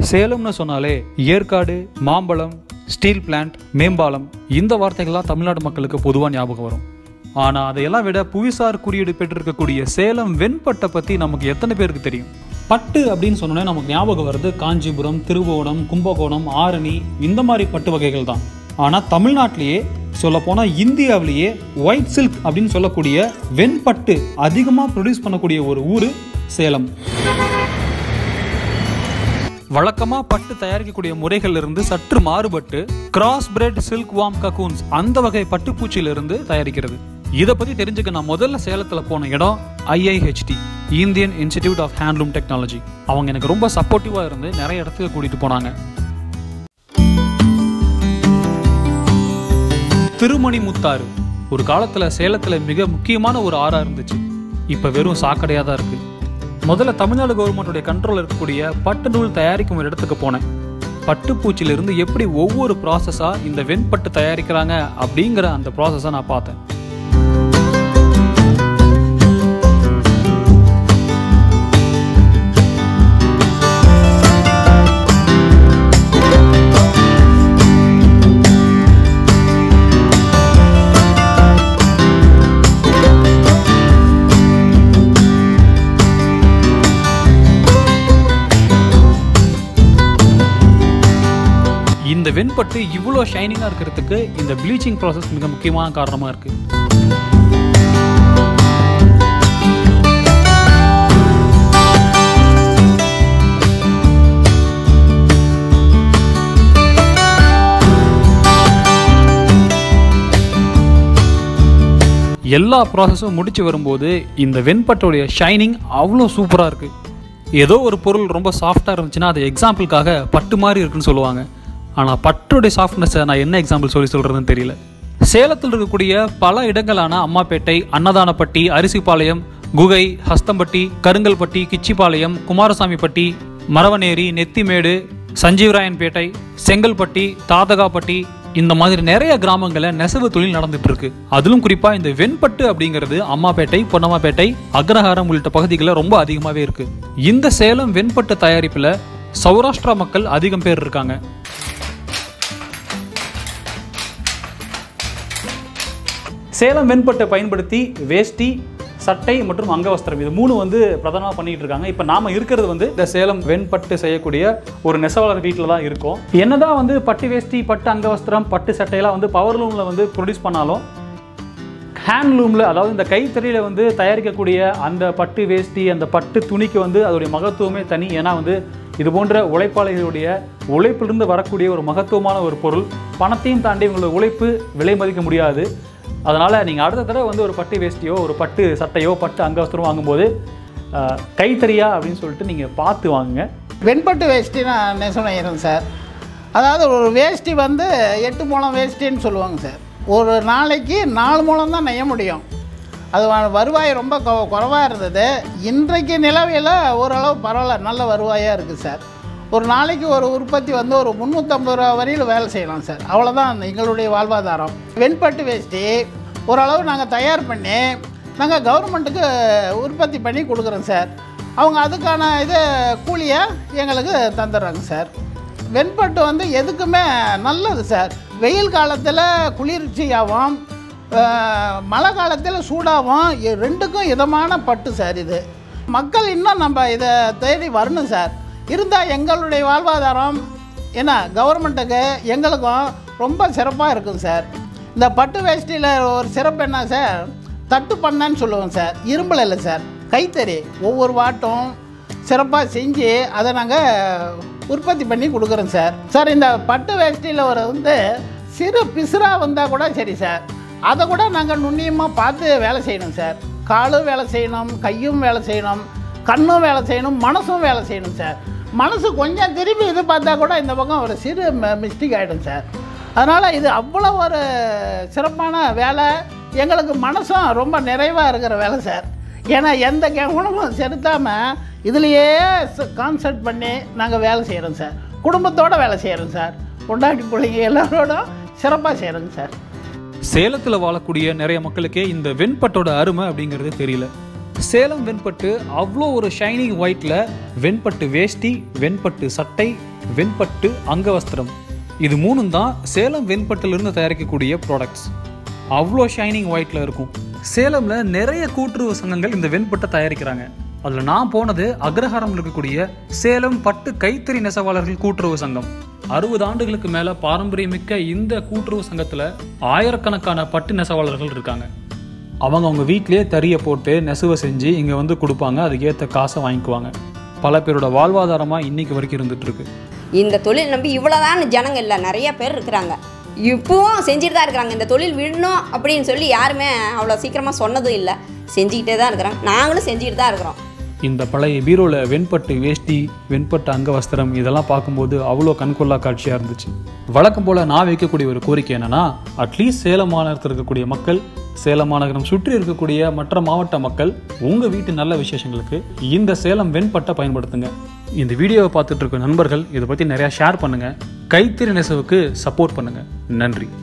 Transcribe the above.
சேலம்னு சொன்னாலே ஏற்காடு மாம்பழம் steel plant மேம்பாலம் இந்த வார்த்தைகள்லாம் தமிழ்நாடு மக்களுக்கு பொதுவாக ஞாபகம் வரும் ஆனால் அதையெல்லாம் விட புவிசார் குறியீடு பெற்றிருக்கக்கூடிய சேலம் வெண்பட்டை பற்றி நமக்கு எத்தனை பேருக்கு தெரியும் பட்டு அப்படின்னு சொன்னோன்னே நமக்கு ஞாபகம் வருது காஞ்சிபுரம் திருவோணம் கும்பகோணம் ஆரணி இந்த மாதிரி பட்டு வகைகள் தான் ஆனால் தமிழ்நாட்டிலேயே சொல்லப்போனால் இந்தியாவிலேயே ஒயிட் சில்க் அப்படின்னு சொல்லக்கூடிய வெண்பட்டு அதிகமாக ப்ரொடியூஸ் பண்ணக்கூடிய ஒரு ஊர் சேலம் வழக்கமா பட்டு தயாரிக்கக்கூடிய முறைகள் இருந்து சற்று மாறுபட்டு cross breed silk worm cocoons அந்த வகை பட்டுப்பூச்சியில இருந்து தயாரிக்கிறது இதை பத்தி தெரிஞ்சுக்க நான் முதல்ல சேலத்துல போன இடம் IIHT Indian Institute of Handloom Technology அவங்க எனக்கு ரொம்ப சப்போர்ட்டிவா இருந்து நிறைய இடத்துக்கு கூட்டிட்டு போனாங்க திருமணி முத்தாறு ஒரு காலத்துல சேலத்துல மிக முக்கியமான ஒரு ஆறா இருந்துச்சு இப்ப வெறும் சாக்கடையா தான் இருக்கு முதல்ல தமிழ்நாடு கவர்மெண்ட்டுடைய கண்ட்ரோல் இருக்கக்கூடிய பட்டு நூல் தயாரிக்கும் ஒரு இடத்துக்கு போனேன் பட்டுப்பூச்சியிலிருந்து எப்படி ஒவ்வொரு ப்ராசஸாக இந்த வெண்பட்டு தயாரிக்கிறாங்க அப்படிங்கிற அந்த ப்ராசஸை நான் பார்த்தேன் இந்த வெண்பட்டு இவ்வளோ ஷைனிங்காக இருக்கிறதுக்கு இந்த ப்ளீச்சிங் ப்ராசஸ் மிக முக்கியமான காரணமாக இருக்குது எல்லா ப்ராசஸும் முடிச்சு வரும்போது இந்த வெண்பட்டோடைய ஷைனிங் அவ்வளோ சூப்பராக இருக்குது ஏதோ ஒரு பொருள் ரொம்ப சாஃப்டாக இருந்துச்சுன்னா அது எக்ஸாம்பிளுக்காக பட்டு மாதிரி இருக்குன்னு சொல்லுவாங்க ஆனால் பட்டுடைய சாஃப்ட்னஸை நான் என்ன எக்ஸாம்பிள் சொல்லி சொல்கிறதுன்னு தெரியல சேலத்தில் இருக்கக்கூடிய பல இடங்களான அம்மாப்பேட்டை அன்னதானப்பட்டி அரிசிபாளையம் குகை ஹஸ்தம்பட்டி கருங்கல்பட்டி கிச்சிபாளையம் குமாரசாமிப்பட்டி மரவநேரி நெத்திமேடு சஞ்சீவராயன்பேட்டை செங்கல்பட்டி தாதகாப்பட்டி இந்த மாதிரி நிறைய கிராமங்களில் நெசவு தொழில் நடந்துட்டு இருக்கு அதிலும் குறிப்பா இந்த வெண்பட்டு அப்படிங்கிறது அம்மாப்பேட்டை பொன்னம்மாப்பேட்டை அக்ரஹாரம் உள்ளிட்ட பகுதிகளில் ரொம்ப அதிகமாகவே இருக்கு இந்த சேலம் வெண்பட்டு தயாரிப்புல சௌராஷ்டிரா மக்கள் அதிகம் பேர் இருக்காங்க சேலம் வெண்பட்டை பயன்படுத்தி வேஷ்டி சட்டை மற்றும் அங்கவஸ்திரம் இது மூணு வந்து பிரதானமாக பண்ணிட்டு இருக்காங்க இப்போ நாம இருக்கிறது வந்து இந்த சேலம் வெண்பட்டு செய்யக்கூடிய ஒரு நெசவாளர் வீட்டில் தான் இருக்கோம் என்னதான் வந்து பட்டு வேஷ்டி பட்டு அங்கவஸ்திரம் பட்டு சட்டையெல்லாம் வந்து பவர் லூமில் வந்து ப்ரொடியூஸ் பண்ணாலும் ஹேண்ட்லூமில் அதாவது இந்த கைத்தறியில் வந்து தயாரிக்கக்கூடிய அந்த பட்டு வேஷ்டி அந்த பட்டு துணிக்கு வந்து அதோடைய மகத்துவமே தனி ஏன்னா வந்து இது போன்ற உழைப்பாளிகளுடைய உழைப்பிலிருந்து வரக்கூடிய ஒரு மகத்துவமான ஒரு பொருள் பணத்தையும் தாண்டி உங்களோட உழைப்பு விலை மதிக்க முடியாது அதனால் நீங்கள் அடுத்த தடவை வந்து ஒரு பட்டு வேஷ்டியோ ஒரு பட்டு சட்டையோ பட்டு அங்கவஸ்திரம் வாங்கும்போது அஹ், கைத்தறியா அப்படின்னு சொல்லிட்டு நீங்கள் பார்த்து வாங்குங்க வெண்பட்டு வேஷ்டி நான் நெசவு நெய்கிறேன் சார் அதாவது ஒரு வேஷ்டி வந்து எட்டு மூலம் வேஷ்டின்னு சொல்லுவாங்க சார் ஒரு நாளைக்கு நாலு மூலம் தான் நெய்ய முடியும் அது வ- வருவாய் ரொம்ப கொ- குறைவாக இருந்தது இன்றைக்கு நிலவையில் ஓரளவு பரவாயில்ல நல்ல வருவாயாக இருக்குது சார் ஒரு நாளைக்கு ஒரு உற்பத்தி வந்து ஒரு முந்நூற்றம்பது ரூபா வரையில் வேலை செய்யலாம் சார் அவ்வளோதான் எங்களுடைய வாழ்வாதாரம் வெண்பட்டு வேஷ்டி ஓரளவு நாங்கள் தயார் பண்ணி நாங்கள் கவர்மெண்ட்டுக்கு உற்பத்தி பண்ணி கொடுக்குறோம் சார் அவங்க அதுக்கான இது கூலியை எங்களுக்கு தந்துடுறாங்க சார் வெண்பட்டு வந்து எதுக்குமே நல்லது சார் வெயில் காலத்தில் குளிர்ச்சியாகவும் அஹ், மழை காலத்தில் சூடாகவும் இ- ரெண்டுக்கும் இதமான பட்டு சார் இது மக்கள் இன்னும் நம்ம இதை தேடி வரணும் சார் இருந்தால் எங்களுடைய வாழ்வாதாரம் என்ன கவர்மெண்ட்டுக்கு எங்களுக்கும் ரொம்ப சிறப்பாக இருக்கும் சார் இந்த பட்டு வேஷ்டியில் ஒரு சிறப்பு என்ன சார் தட்டு பண்ணன்னு சொல்லுவோம் சார் இரும்பில் இல்லை சார் கைத்தறி ஒவ்வொரு வாட்டும் சிறப்பாக செஞ்சு அதை நாங்கள் உற்பத்தி பண்ணி கொடுக்குறோம் சார் சார் இந்த பட்டு வேஷ்டியில் ஒரு வந்து சிறு பிசுறாக வந்தால் கூட சரி சார் அதை கூட நாங்கள் நுண்ணியமாக பார்த்து வேலை செய்யணும் சார் காலும் வேலை செய்யணும் கையும் வேலை செய்யணும் கண்ணும் வேலை செய்யணும் மனசும் வேலை செய்யணும் சார் மனசு கொஞ்சம் திரும்பி இது பார்த்தா கூட இந்த பக்கம் ஒரு சிறு மிஸ்டேக் ஆகிடும் சார் அதனால் இது அவ்வளோ ஒரு சிறப்பான வேலை எங்களுக்கு மனசும் ரொம்ப நிறைவாக இருக்கிற வேலை சார் ஏன்னா எந்த கவனமும் செலுத்தாமல் இதுலேயே கான்சென்ட் பண்ணி நாங்கள் வேலை செய்கிறோம் சார் குடும்பத்தோடு வேலை செய்கிறோம் சார் பொண்டாட்டி பிள்ளைங்க எல்லாரோடும் சிறப்பாக செய்கிறோங்க சார் சேலத்தில் வாழக்கூடிய நிறைய மக்களுக்கே இந்த வெண்பட்டோட அருமை அப்படிங்கிறது தெரியல சேலம் வெண்பட்டு அவ்வளோ ஒரு ஷைனிங் ஒயிட்டில் வெண்பட்டு வேஷ்டி வெண்பட்டு சட்டை வெண்பட்டு அங்கவஸ்திரம் இது மூணும் தான் சேலம் வெண்பட்டிலிருந்து தயாரிக்கக்கூடிய ப்ராடக்ட்ஸ் அவ்வளோ ஷைனிங் ஒயிட்டில் இருக்கும் சேலமில் நிறைய கூட்டுறவு சங்கங்கள் இந்த வெண்பட்டை தயாரிக்கிறாங்க அதில் நான் போனது அக்ரஹாரம் இருக்கக்கூடிய சேலம் பட்டு கைத்தறி நெசவாளர்கள் கூட்டுறவு சங்கம் அறுபது ஆண்டுகளுக்கு மேலே பாரம்பரியமிக்க இந்த கூட்டுறவு சங்கத்தில் ஆயிரக்கணக்கான பட்டு நெசவாளர்கள் இருக்காங்க அவங்க அவங்க வீட்டிலேயே தறியை போட்டு நெசவை செஞ்சு இங்கே வந்து கொடுப்பாங்க அதுக்கேற்ற காசை வாங்கிக்குவாங்க பல பேரோட வாழ்வாதாரமாக இன்னைக்கு வரைக்கும் இருந்துட்டு இருக்கு இந்த தொழில் நம்பி இவ்வளோதான் ஜனங்க இல்லை நிறைய பேர் இருக்கிறாங்க இப்பவும் செஞ்சுட்டு தான் இருக்கிறாங்க இந்த தொழில் விடணும் அப்படின்னு சொல்லி யாருமே அவ்வளோ சீக்கிரமாக சொன்னதும் இல்லை செஞ்சுக்கிட்டே தான் இருக்கிறாங்க நாங்களும் செஞ்சுக்கிட்டு தான் இருக்கிறோம் இந்த பழைய பீரோவில் வெண்பட்டு வேஷ்டி வெண்பட்டு அங்கவஸ்திரம் இதெல்லாம் பார்க்கும்போது அவ்வளோ கண்கொள்ளா காட்சியாக இருந்துச்சு வழக்கம் போல் நான் வைக்கக்கூடிய ஒரு கோரிக்கை என்னன்னா அட்லீஸ்ட் சேலம் மாநகரத்தில் இருக்கக்கூடிய மக்கள் சேலம் மாநகரம் சுற்றி இருக்கக்கூடிய மற்ற மாவட்ட மக்கள் உங்கள் வீட்டு நல்ல விசேஷங்களுக்கு இந்த சேலம் வெண்பட்டை பயன்படுத்துங்க இந்த வீடியோவை பார்த்துட்டு இருக்க நண்பர்கள் இதை பற்றி நிறையா ஷேர் பண்ணுங்கள் கைத்தறி நெசவுக்கு சப்போர்ட் பண்ணுங்கள் நன்றி